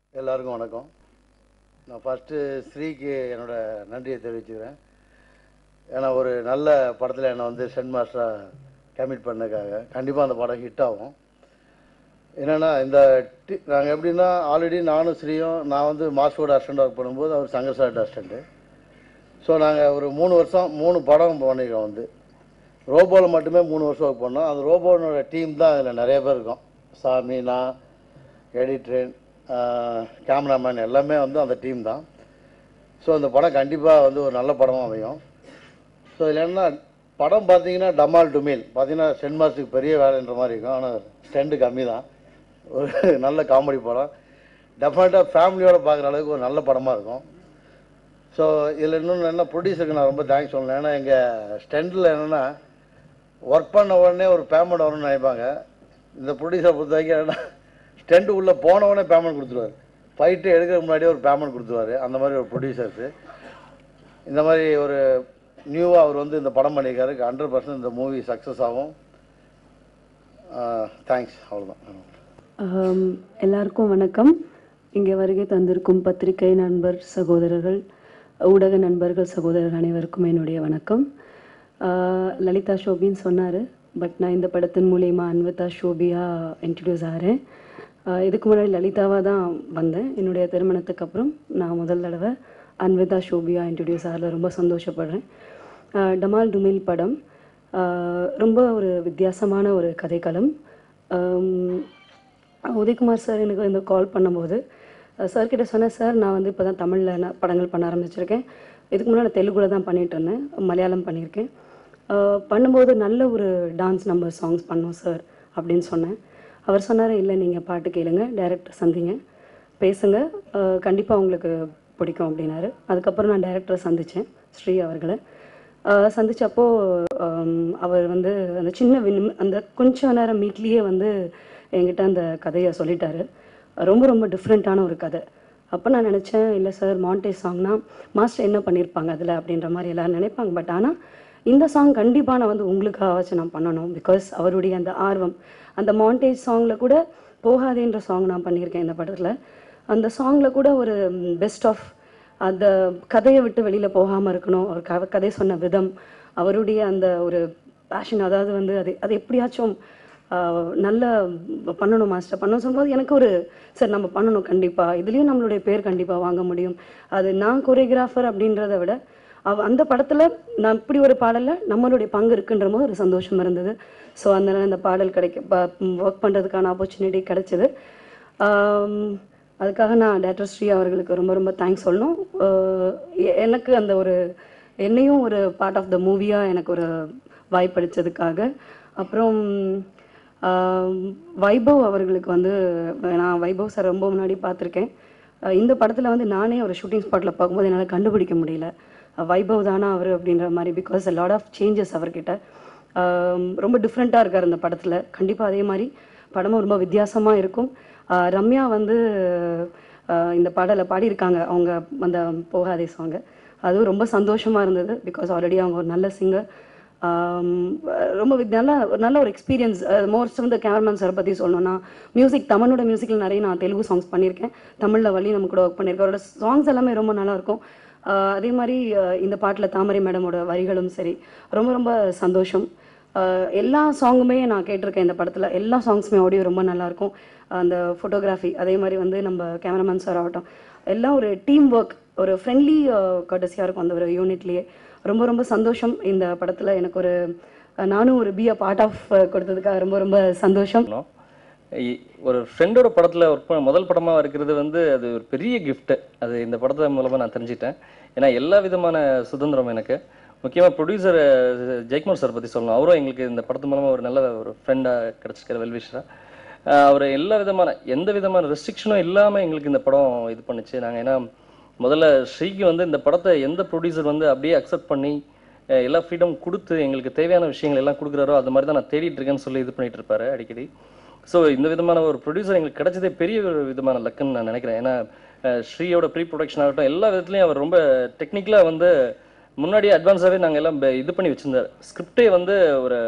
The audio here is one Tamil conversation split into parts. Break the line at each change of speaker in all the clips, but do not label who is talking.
எல்லாருக்கும் வணக்கம் நான் ஃபஸ்ட்டு ஸ்ரீக்கு என்னோட நன்றியை தெரிவிச்சுக்கிறேன் ஏன்னா ஒரு நல்ல படத்தில் என்னை வந்து சென்ட் மாஸ்டராக கமிட் பண்ணதுக்காக கண்டிப்பாக அந்த படம் ஹிட் ஆகும் என்னென்னா இந்த டி நாங்கள் எப்படின்னா ஆல்ரெடி நானும் ஸ்ரீயும் நான் வந்து மாஸ்டரோட அசிஸ்டண்ட் ஒர்க் பண்ணும்போது அவர் சங்கர் சார் அசிஸ்டண்ட்டு ஸோ நாங்கள் ஒரு மூணு வருஷம் மூணு படம் பண்ணியிருக்கோம் வந்து ரோபோவில் மட்டுமே மூணு வருஷம் ஒர்க் பண்ணோம் அந்த ரோபோனோட டீம் தான் அதில் நிறைய பேர் இருக்கோம் சாமி நான் எடிட்ரன் கேமராமேன் எல்லாமே வந்து அந்த டீம் தான் ஸோ அந்த படம் கண்டிப்பாக வந்து ஒரு நல்ல படமாக அமையும் ஸோ இதில் என்ன படம் பார்த்தீங்கன்னா டமால் டுமீல் பார்த்தீங்கன்னா சென்ட் மாஸ்டருக்கு பெரிய வேலைன்ற மாதிரி இருக்கும் ஆனால் ஸ்டெண்டு கம்மி தான் ஒரு நல்ல காமெடி படம் டெஃபினட்டாக ஃபேமிலியோட பார்க்குற அளவுக்கு ஒரு நல்ல படமாக இருக்கும் ஸோ இதில் இன்னொன்று என்ன ப்ரொடியூசருக்கு நான் ரொம்ப தேங்க்ஸ் சொல்லணும் ஏன்னா எங்கள் ஸ்டெண்டில் என்னென்னா ஒர்க் பண்ண உடனே ஒரு பேமெண்ட் வரும்னு நினைப்பாங்க இந்த ப்ரொடியூசரை பொறுத்த வரைக்கும் என்னன்னா ஸ்டெண்ட் உள்ளே போன உடனே பேமெண்ட் கொடுத்துருவாரு ஃபைட்டு எடுக்கிறதுக்கு முன்னாடியே ஒரு பேமெண்ட் கொடுத்துருவாரு அந்த மாதிரி ஒரு ப்ரொடியூசர்ஸு இந்த மாதிரி ஒரு நியூவாக அவர் வந்து இந்த படம் பண்ணியிருக்காரு ஹண்ட்ரட் பர்சன்ட் இந்த மூவி சக்ஸஸ் ஆகும் தேங்க்ஸ் அவ்வளோதான்
ஆம், எல்லாருக்கும் வணக்கம் இங்கே வருகை தந்திருக்கும் பத்திரிகை நண்பர் சகோதரர்கள் ஊடக நண்பர்கள் சகோதரர் அனைவருக்கும் என்னுடைய வணக்கம் ஆ, லலிதா ஷோபின்னு சொன்னார் பட் நான் இந்த படத்தின் மூலயமா அன்விதா ஷோபியா இன்ட்ரடியூஸ் ஆகிறேன் ஆ, இதுக்கு முன்னாடி லலிதாவாக தான் வந்தேன் என்னுடைய திருமணத்துக்கு அப்புறம் நான் முதல் தடவை அன்விதா ஷோபியா இன்ட்ரடியூஸ் ஆகிறதுல ரொம்ப சந்தோஷப்படுறேன் ஆ, டமால் டுமில் படம் ஆ, ரொம்ப ஒரு வித்தியாசமான ஒரு கதைக்களம் ஆம், உதயகுமார் சார் எனக்கு இந்த கால் பண்ணும்போது சார் கிட்ட சொன்னேன் சார் நான் வந்து இப்போ தான் தமிழில் நான் படங்கள் பண்ண ஆரம்பிச்சிருக்கேன் இதுக்கு முன்னாடி நான் தெலுங்குல தான் பண்ணிட்டு இருந்தேன் மலையாளம் பண்ணியிருக்கேன் அஹ் பண்ணும்போது நல்ல ஒரு டான்ஸ் நம்பர் சாங்ஸ் பண்ணோம் சார் அப்படின்னு சொன்னேன் அவர் சொன்னார் இல்லை நீங்கள் பாட்டு கேளுங்க டைரக்டர் சந்திங்க பேசுங்க கண்டிப்பாக உங்களுக்கு பிடிக்கும் அப்படின்னாரு அதுக்கப்புறம் நான் டைரக்டரை சந்தித்தேன் ஸ்ரீ அவர்களை அஹ் சந்திச்சப்போ ஆம், அவர் வந்து அந்த சின்ன வின் அந்த கொஞ்ச நேரம் மீட்லேயே வந்து என்கிட்ட அந்த கதையை சொல்லிட்டாரு ரொம்ப ரொம்ப டிஃப்ரெண்ட்டான ஒரு கதை அப்போ நான் நினச்சேன் இல்லை சார் மாண்டேஜ் சாங்னா மாஸ்டர் என்ன பண்ணியிருப்பாங்க அதில் அப்படின்ற மாதிரி எல்லாரும் நினைப்பாங்க பட் ஆனால் இந்த சாங் கண்டிப்பாக நான் வந்து உங்களுக்காகவாச்சும் நான் பண்ணணும் பிகாஸ் அவருடைய அந்த ஆர்வம் அந்த மாண்டேஜ் சாங்கில் கூட போகாதேன்ற சாங் நான் பண்ணியிருக்கேன் இந்த படத்தில் அந்த சாங்கில் கூட ஒரு பெஸ்ட் ஆஃப் அந்த கதையை விட்டு வெளியில் போகாமல் இருக்கணும் அவர் க கதை சொன்ன விதம் அவருடைய அந்த ஒரு பேஷன் அதாவது வந்து அது அது எப்படியாச்சும் ஆஹ், நல்ல பண்ணணும் மாஸ்டர் பண்ணணும் சொல்லும்போது எனக்கு ஒரு சரி நம்ம பண்ணணும் கண்டிப்பாக இதுலேயும் நம்மளுடைய பேர் கண்டிப்பாக வாங்க முடியும் அது நான் கொரியோகிராஃபர் அப்படின்றத விட அவ அந்த படத்தில் நான் இப்படி ஒரு பாடலில் நம்மளுடைய பங்கு இருக்குன்ற போது ஒரு சந்தோஷம் இருந்தது ஸோ அதனால இந்த பாடல் கிடைக்க ஒர்க் பண்ணுறதுக்கான ஆப்பர்ச்சுனிட்டி கிடைச்சது ஆம், அதுக்காக நான் டேரக்டர் ஸ்ரீ அவர்களுக்கு ரொம்ப ரொம்ப தேங்க்ஸ் சொல்லணும் ஆஹ் எ- எனக்கு அந்த ஒரு என்னையும் ஒரு பார்ட் ஆஃப் த மூவியாக எனக்கு ஒரு வாய்ப்பளித்ததுக்காக அப்புறம் ஆம், வைபவ் அவர்களுக்கு வந்து நான் வைபவ் சார் ரொம்ப முன்னாடி பார்த்துருக்கேன் அஹ் இந்த படத்தில் வந்து நானே ஒரு ஷூட்டிங் ஸ்பாட்டில் பார்க்கும்போது என்னால் கண்டுபிடிக்க முடியல அஹ் வைபவ் தானா அவர் அப்படின்ற மாதிரி because a lot of changes அவர்கிட்ட ஆம், ரொம்ப டிஃப்ரெண்ட்டாக இருக்கார் இந்த படத்தில் கண்டிப்பாக அதே மாதிரி படமும் ரொம்ப வித்தியாசமாக இருக்கும் அஹ் ரம்யா வந்து அஹ் இந்த பாடலை பாடியிருக்காங்க அவங்க அந்த போகாதே சாங்கை அதுவும் ரொம்ப சந்தோஷமாக இருந்தது பிகாஸ் ஆல்ரெடி அவங்க ஒரு நல்ல சிங்கர் ரொம்ப வித்- நல்ல ஒரு நல்ல ஒரு எக்ஸ்பீரியன்ஸ் மோஸ்ட் வந்து கேமராமேன் சார் பற்றி சொல்லணும்னா மியூசிக் தமிழோட மியூசிக்கில் நிறைய நான் தெலுங்கு சாங்ஸ் பண்ணியிருக்கேன் தமிழில் வழி நம்ம கூட ஒர்க் பண்ணியிருக்கேன் அவரோட சாங்ஸ் எல்லாமே ரொம்ப நல்லா இருக்கும் ஆஹ் அதே மாதிரி ஆஹ் இந்த பாட்டில் தாமரை மேடமோட வரிகளும் சரி ரொம்ப ரொம்ப சந்தோஷம் ஆஹ் எல்லா சாங்குமே நான் கேட்டிருக்கேன் இந்த படத்தில் எல்லா சாங்ஸுமே ஆடியோ ரொம்ப நல்லாயிருக்கும் அந்த ஃபோட்டோகிராஃபி அதே மாதிரி வந்து நம்ம கேமராமேன் சார் ஆகட்டும் எல்லாம் ஒரு டீம் ஒர்க் ஒரு ஃப்ரெண்ட்லி கட்டசியாக இருக்கும் அந்த ஒரு யூனிட்லேயே ரொம்ப ரொம்ப சந்தோஷம் இந்த படத்தில் எனக்கு ஒரு அஹ், நானும் ஒரு பி அ பார்ட் ஆஃப் கொடுத்ததுக்காக ரொம்ப ரொம்ப சந்தோஷம்
பண்ணோம். இ- ஒரு ஃப்ரெண்டோட படத்தில் ஒர்க் பண்ண முதல் படமாக இருக்கிறது வந்து அது ஒரு பெரிய gift அது இந்த படத்தை மூலமாக நான் தெரிஞ்சிட்டேன் ஏன்னா எல்லா விதமான சுதந்திரம் எனக்கு முக்கியமாக ப்ரொடியூசர் ஜெயக்குமார் சார் பற்றி சொல்லணும் அவரும் எங்களுக்கு இந்த படத்து மூலமாக ஒரு நல்ல ஒரு ஃப்ரெண்டாக கிடச்சிருக்காரு வெல்விஷராக அவர் எல்லா விதமான எந்த விதமான ரெஸ்ட்ரிக்ஷனும் இல்லாமல் எங்களுக்கு இந்த படம் இது பண்ணுச்சு நாங்கள் ஏன்னா முதல்ல ஸ்ரீக்கு வந்து இந்த படத்தை எந்த ப்ரொடியூசர் வந்து அப்படியே அக்செப்ட் பண்ணி அஹ் எல்லா ஃப்ரீடம் கொடுத்து எங்களுக்கு தேவையான விஷயங்கள் எல்லாம் கொடுக்குறாரோ அது மாதிரி தான் நான் தேடிட்டு இருக்கேன்னு சொல்லி இது பண்ணிட்டு இருப்பாரு அடிக்கடி ஸோ இந்த விதமான ஒரு ப்ரொடியூசர் எங்களுக்கு கிடைச்சதே பெரிய ஒரு விதமான லக்குன்னு நான் நினைக்கிறேன் ஏன்னா அஹ் ஸ்ரீயோட ப்ரீ ப்ரொடக்ஷன் ஆகட்டும் எல்லா விதத்துலையும் அவர் ரொம்ப டெக்னிக்கலாக வந்து முன்னாடியே அட்வான்ஸாகவே நாங்கள் எல்லாம் ப- இது பண்ணி வச்சிருந்தார் ஸ்கிரிப்டே வந்து ஒரு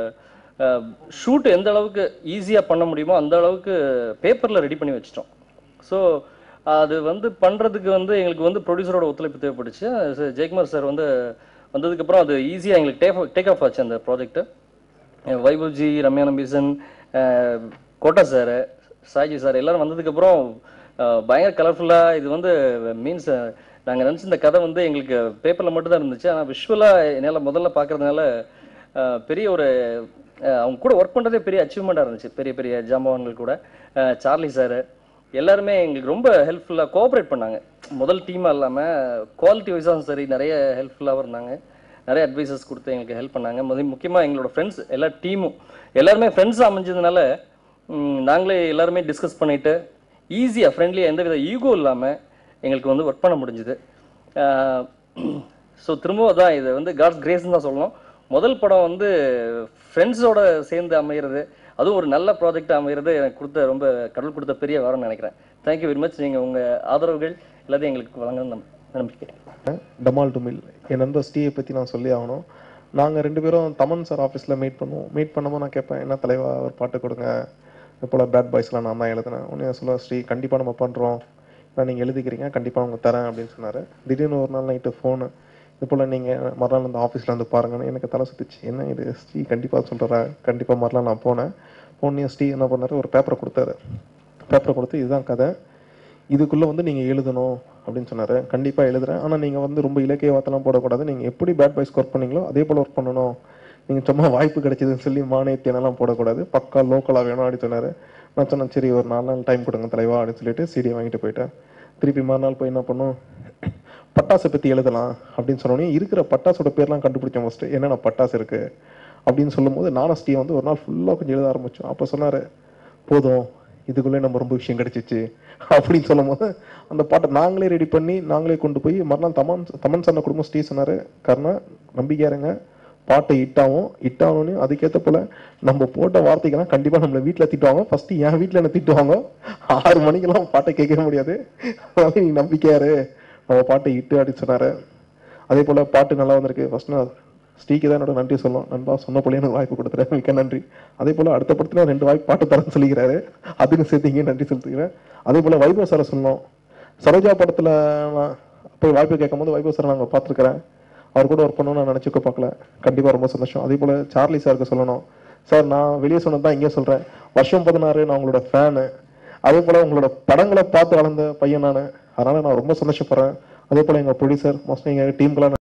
ஷூட் எந்த அளவுக்கு ஈஸியாக பண்ண முடியுமோ அந்த அளவுக்கு பேப்பரில் ரெடி பண்ணி வச்சிட்டோம் ஸோ அது வந்து பண்ணுறதுக்கு வந்து எங்களுக்கு வந்து ப்ரொடியூசரோட ஒத்துழைப்பு தேவைப்பட்டுச்சு ச- ஜெயக்குமார் சார் வந்து வந்ததுக்கப்புறம் அது ஈஸியாக எங்களுக்கு டேக் டேக் ஆஃப் ஆச்சு அந்த ப்ராஜெக்ட்டு வைபவ்ஜி ரம்யா நம்பீசன் அஹ், கோட்டா சார் சாய்ஜி சார் எல்லாரும் வந்ததுக்கப்புறம் அஹ், பயங்கர கலர்ஃபுல்லாக இது வந்து மீன்ஸ் நாங்கள் நினச்ச இந்த கதை வந்து எங்களுக்கு பேப்பரில் மட்டும் தான் இருந்துச்சு ஆனால் விஷுவலாக என்னால் முதல்ல பார்க்கறதுனால அஹ், பெரிய ஒரு அஹ், அவங்க கூட ஒர்க் பண்ணுறதே பெரிய அச்சீவ்மெண்ட்டாக இருந்துச்சு பெரிய பெரிய ஜாம்பவான்கள் கூட அஹ், சார்லி சார் எல்லாருமே எங்களுக்கு ரொம்ப ஹெல்ப்ஃபுல்லாக கோஆப்ரேட் பண்ணாங்க முதல் டீமாக இல்லாமல் குவாலிட்டி வைஸாகவும் சரி நிறைய ஹெல்ப்ஃபுல்லாகவும் இருந்தாங்க நிறைய அட்வைசஸ் கொடுத்து எங்களுக்கு ஹெல்ப் பண்ணாங்க முதல் முக்கியமாக எங்களோட ஃப்ரெண்ட்ஸ் எல்லா டீமும் எல்லாருமே ஃப்ரெண்ட்ஸ் அமைஞ்சதுனால ம், நாங்களே எல்லாருமே டிஸ்கஸ் பண்ணிட்டு ஈஸியாக ஃப்ரெண்ட்லியாக எந்த வித ஈகோ இல்லாமல் எங்களுக்கு வந்து ஒர்க் பண்ண முடிஞ்சுது ஸோ திரும்பவும் தான் இது வந்து காட்ஸ் கிரேஸ்னு தான் சொல்லணும் முதல் படம் வந்து ஃப்ரெண்ட்ஸோட சேர்ந்து அமைகிறது அதுவும் ஒரு நல்ல ப்ராஜெக்ட் அமைகிறது எனக்கு கொடுத்த ரொம்ப கடவுள் கொடுத்த பெரிய வரம்னு நினைக்கிறேன் தேங்க்யூ வெரி மச் நீங்கள் உங்கள் ஆதரவுகள் எல்லாத்தையும் எங்களுக்கு வழங்கணும்னு நம் நம்பிக்கை
டமால் டுமில் என் நண்பர் ஸ்டீயை பற்றி நான் சொல்லி ஆகணும் நாங்கள் ரெண்டு பேரும் தமன் சார் ஆஃபீஸில் மீட் பண்ணுவோம் மீட் பண்ணும்போது நான் கேட்பேன் என்ன தலைவா ஒரு பாட்டு கொடுங்க இப்போல பேட் பாய்ஸ்லாம் நான் தான் எழுதினேன் உடனே சொல்ல ஸ்ரீ கண்டிப்பாக நம்ம பண்ணுறோம் நான் நீங்கள் எழுதிக்கிறீங்க கண்டிப்பாக அவங்க தரேன் அப்படின்னு சொன்னார் திடீர்னு ஒரு நாள் நைட்டு ஃபோனு இது போல் நீங்கள் மறுநாள் இந்த ஆஃபீஸில் வந்து பாருங்கன்னு எனக்கு தலை சுத்துச்சு என்ன இது ஸ்ரீ கண்டிப்பாக சொல்கிறா கண்டிப்பாக மறுநாள் நான் போனேன் போனே ஸ்ரீ என்ன பண்ணாரு ஒரு பேப்பரை கொடுத்தாரு பேப்பரை கொடுத்து இதுதான் கதை இதுக்குள்ளே வந்து நீங்கள் எழுதணும் அப்படின்னு சொன்னார் கண்டிப்பாக எழுதுறேன் ஆனால் நீங்கள் வந்து ரொம்ப இலக்கிய வார்த்தைலாம் போடக்கூடாது நீங்கள் எப்படி பேட் பாய்ஸ் ஒர்க் பண்ணீங்களோ அதே போல் ஒர்க் பண்ணணும் நீங்கள் சும்மா வாய்ப்பு கிடைச்சதுன்னு சொல்லி மானியத்தியனெல்லாம் போடக்கூடாது பக்கா லோக்கலாக வேணும் அப்படின்னு சொன்னார் நான் சொன்னேன் சரி ஒரு நாலு நாள் டைம் கொடுங்க தலைவா அப்படின்னு சொல்லிட்டு சிடியை வாங்கிட்டு போயிட்டேன் திருப்பி மறுநாள் போய் என்ன பண்ணோம் பட்டாசை பற்றி எழுதலாம் அப்படின்னு சொன்னோடனே இருக்கிற பட்டாசோட பேர்லாம் கண்டுபிடிச்சோம் ஃபஸ்ட்டு என்னென்ன பட்டாசு இருக்குது அப்படின்னு சொல்லும்போது நானும் ஸ்டீ வந்து ஒரு நாள் ஃபுல்லாக கொஞ்சம் எழுத ஆரம்பித்தோம் அப்போ சொன்னார் போதும் இதுக்குள்ளே நம்ம ரொம்ப விஷயம் கிடைச்சிச்சு அப்படின்னு சொல்லும் போது அந்த பாட்டை நாங்களே ரெடி பண்ணி நாங்களே கொண்டு போய் மறுநாள் தமன் தமன் சன்ன குடும்பம் ஸ்டீ சொன்னார் கர்ணா நம்பிக்கையா இருங்க பாட்டை ஹிட்டாகும் ஹிட்டாகணும் அதுக்கேற்ற போல நம்ம போட்ட வார்த்தைக்கெல்லாம் கண்டிப்பாக நம்மளை வீட்டில் திட்டுவாங்க ஃபர்ஸ்ட் என் வீட்டில் என்ன திட்டுவாங்க ஆறு மணிக்கெல்லாம் பாட்டை கேட்க முடியாது அதனால நீ நம்பிக்கையாரு நம்ம பாட்டை ஹிட்டு அப்படின்னு சொன்னார் அதே போல் பாட்டு நல்லா வந்திருக்கு ஃபர்ஸ்ட் நான் ஸ்ரீக்கு தான் என்னோட நன்றி சொல்லணும் நண்பா சொன்ன போல எனக்கு வாய்ப்பு கொடுத்துறேன் மிக்க நன்றி அதே போல் அடுத்த படத்துல ரெண்டு வாய்ப்பு பாட்டு தரேன்னு சொல்லிக்கிறாரு அதுக்கு சேர்த்து இங்கே நன்றி செலுத்துக்கிறேன் அதே போல் வைபவ் சாரை சொல்லணும் சரோஜா படத்தில் நான் போய் வாய்ப்பு கேட்கும்போது வைபவ் சார் நாங்கள் பார்த்துருக்குறேன் அவர் கூட ஒர்க் பண்ணணும்னு நான் நினச்சிக்க பார்க்கல கண்டிப்பாக ரொம்ப சந்தோஷம் அதே போல் சார்லி சாருக்கு சொல்லணும் சார் நான் வெளியே சொன்னது தான் இங்கே சொல்கிறேன் வருஷம் பதினாறு நான் உங்களோட ஃபேனு அதே போல் உங்களோட படங்களை பார்த்து வளர்ந்த பையன் நான் அதனால் நான் ரொம்ப சந்தோஷப்படுறேன் அதே போல் எங்கள் ப்ரொடியூசர் மோஸ்ட்லி எங்கள் டீம்க்கெல்லாம்